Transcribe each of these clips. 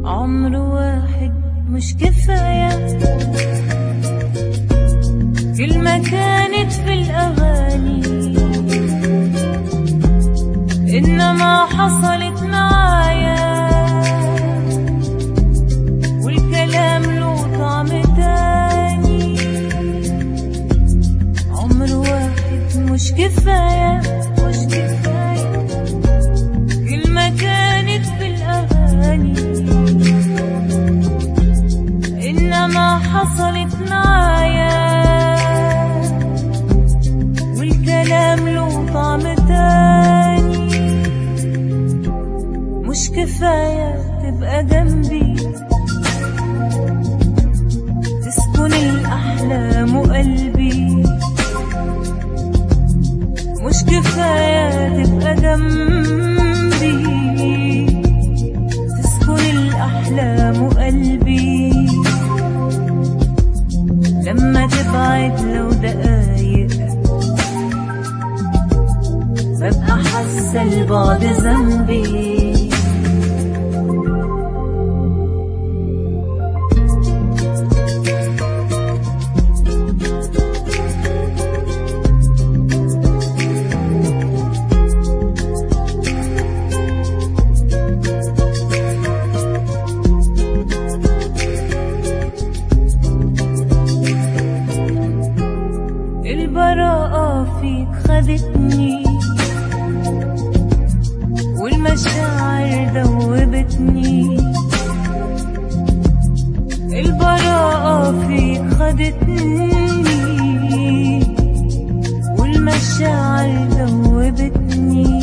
عمر واحد مش كفاية كلمة كانت في الأغاني إنما حصلت معايا والكلام له طعم تاني عمر واحد مش كفاية مش كفاية كلمة كانت في الأغاني إنما حصلت معايا والكلام له طعم تاني مش كفاية تبقى جنبي تسكن الأحلام قلبي مش كفاية تبقى جنبي تسكن الأحلام قلبي لما تبعد لو دقايق ببقى حاسة البعد ذنبي البراءة فيك خدتني والمشاعر دوبتني البراءة فيك خدتني والمشاعر دوبتني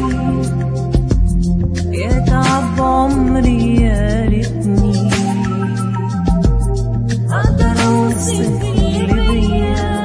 يا تعب عمري يا ريتني اقدر اوصف اللي بيا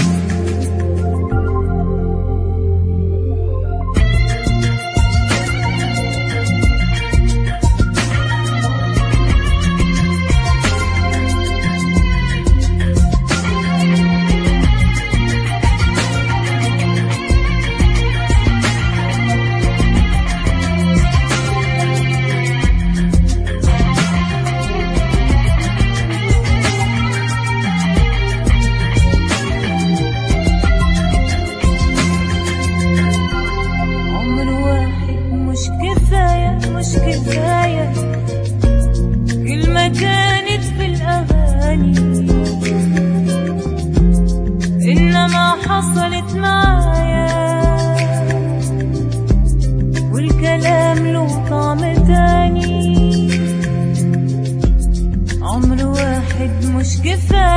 عمر واحد مش كفاية مش كفاية كلمة كانت في الأغاني إنما حصلت معايا والكلام له طعم تاني عمر واحد مش كفاية